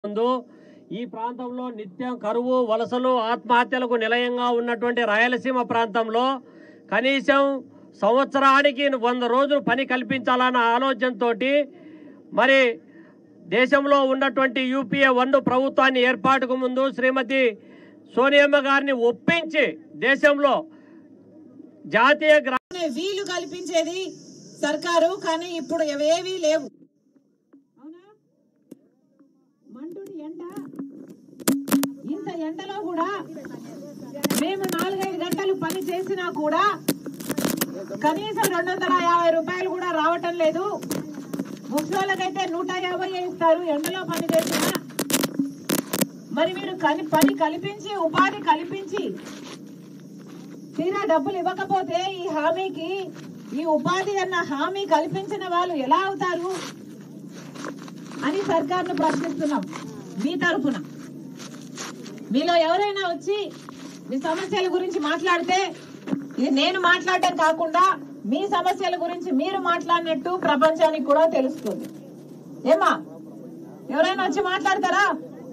ముందు ఈ ప్రాంతంలో నిత్యం కరువు వలసలు ఆత్మహత్యలకు నిలయంగా ఉన్నటువంటి రాయలసీమ ప్రాంతంలో కనీసం సంవత్సరానికి వంద రోజులు పని కల్పించాలన్న ఆలోచనతో మరి దేశంలో ఉన్నటువంటి యూపీఏ వన్ ప్రభుత్వాన్ని ఏర్పాటుకు ముందు శ్రీమతి సోనియమ్మ గారిని ఒప్పించి దేశంలో జాతీయ గ్రా అనే వీలు కల్పించేది సర్కారు కానీ ఇప్పుడు అవేవీ లేవు అవునా మంటుడి ఎండ ఇంత ఎండలో కూడా మేము నాలుగైదు గంటలు పని చేసినా కూడా కనీసం రెండు వందల యాభై రూపాయలు కూడా రావటం లేదు ముసలోళ్ళకైతే నూట యాభై ఇస్తారు ఎండలో పని చేసినా మరి మీరు కలి పని కల్పించి ఉపాధి కల్పించి తీరా డబ్బులు ఇవ్వకపోతే ఈ హామీకి ఈ ఉపాధి అన్న హామీ కల్పించిన వాళ్ళు ఎలా అవుతారు అని సర్కార్ను ప్రశ్నిస్తున్నాం మీ తరఫున మీలో ఎవరైనా వచ్చి మీ సమస్యల గురించి మాట్లాడితే ఇది నేను మాట్లాడటం కాకుండా మీ సమస్యల గురించి మీరు మాట్లాడినట్టు ప్రపంచానికి కూడా తెలుస్తుంది ఏమా ఎవరైనా వచ్చి మాట్లాడతారా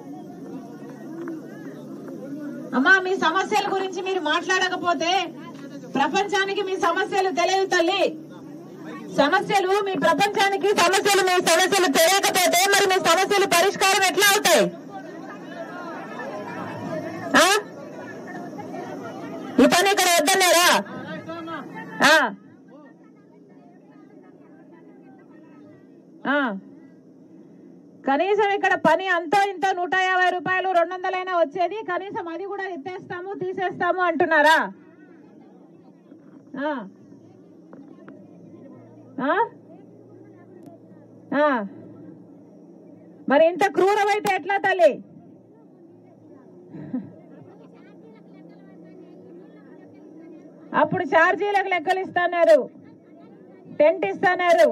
అమ్మా మీ సమస్యల గురించి మీరు మాట్లాడకపోతే ప్రపంచానికి మీ సమస్యలు తెలియదు తల్లి సమస్యలు మీ ప్రపంచానికి సమస్యలు మీ సమస్యలు తెలియకపోతే మరి మీ సమస్యలు పరిష్కారం ఎట్లా అవుతాయి ఆ? ఈ పని ఇక్కడ వద్దన్నారా ఆ. ఆ. కనీసం ఇక్కడ పని అంతో ఇంతో నూట యాభై రూపాయలు రెండు వందలైనా వచ్చేది కనీసం అది కూడా ఎత్తేస్తాము తీసేస్తాము అంటున్నారా ఆ. ఆ? ఆ. మరి ఇంత క్రూరమైతే ఎట్లా తల్లి అప్పుడు ఛార్జీలకు లెక్కలు ఇస్తున్నారు టెంట్ ఇస్తున్నారు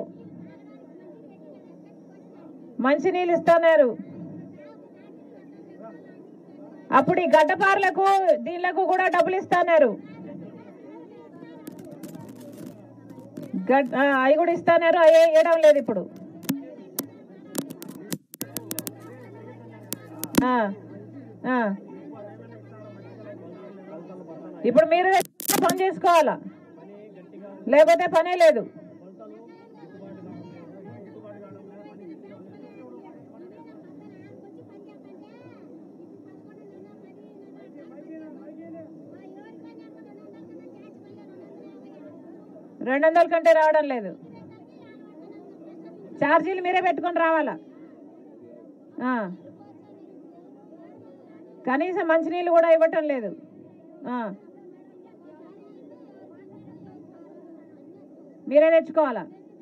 మంచినీళ్ళు ఇస్తున్నారు అప్పుడు ఈ గడ్డపార్లకు దీనిలకు కూడా డబ్బులు ఇస్తున్నారు గడ్- ఆ, అవి కూడా ఇస్తున్నారు అవి వేయడం లేదు ఇప్పుడు ఆ, ఆ. ఇప్పుడు మీరు పని చేసుకోవాలా లేకపోతే పనే లేదు రెండు వందల కంటే రావడం లేదు ఛార్జీలు మీరే పెట్టుకొని రావాలా ఆ. కనీసం మంచినీళ్ళు కూడా ఇవ్వటం లేదు ఆ. మీరే తెచ్చుకోవాలా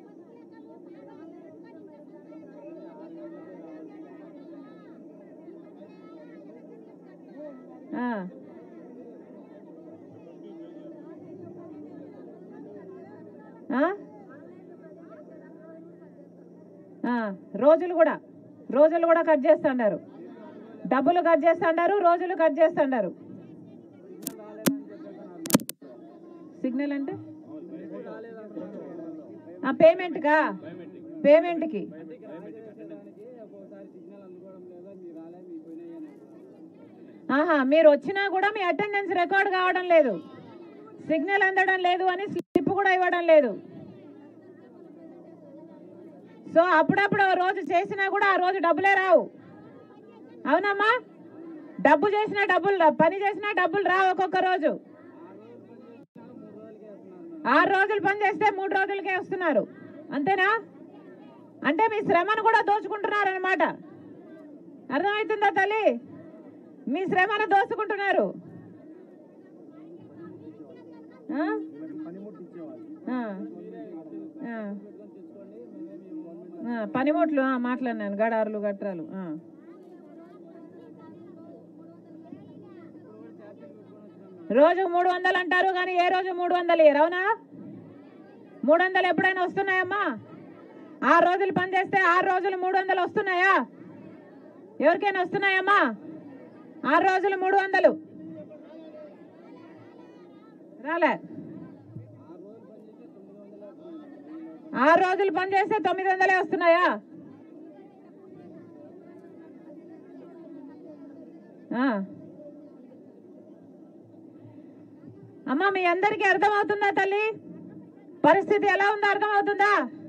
ఆ. ఆ? ఆ, రోజులు కూడా రోజులు కూడా కట్ చేస్తున్నారు డబ్బులు కట్ చేస్తున్నారు రోజులు కట్ చేస్తున్నారు సిగ్నల్ అంటే ఆ పేమెంట్కా పేమెంట్కి ఆహా మీరు వచ్చినా కూడా మీ అటెండెన్స్ రికార్డ్ కావడం లేదు సిగ్నల్ అందడం లేదు అని స్లిప్ కూడా ఇవ్వడం లేదు సో అప్పుడప్పుడు ఓ రోజు చేసినా కూడా ఆ రోజు డబ్బులే రావు అవునమ్మా డబ్బు చేసినా డబ్బులు రా- పని చేసినా డబ్బులు రావు ఒక్కొక్క రోజు ఆరు రోజులు పని చేస్తే మూడు రోజులకే వస్తున్నారు అంతేనా అంటే మీ శ్రమను కూడా దోచుకుంటున్నారు అనమాట అర్థమవుతుందా తల్లి మీ శ్రమను దోచుకుంటున్నారు ఆ? ఆ. ఆ. ఆ, పనిముట్లు ఆ, మాట్లాడినాను గడారులు గట్రాలు ఆ. రోజు మూడు వందలు అంటారు కానీ ఏ రోజు మూడు వందలు ఇయ్యరు అవునా మూడు వందలు ఎప్పుడైనా వస్తున్నాయమ్మా ఆరు రోజులు పని చేస్తే ఆరు రోజులు మూడు వందలు వస్తున్నాయా ఎవరికైనా వస్తున్నాయమ్మా ఆరు రోజులు మూడు వందలు రాలే ఆరు రోజులు పని చేస్తే తొమ్మిది వందలే వస్తున్నాయా ఆ. అమ్మా మీ అందరికీ అర్థమవుతుందా తల్లి పరిస్థితి ఎలా ఉందో అర్థమవుతుందా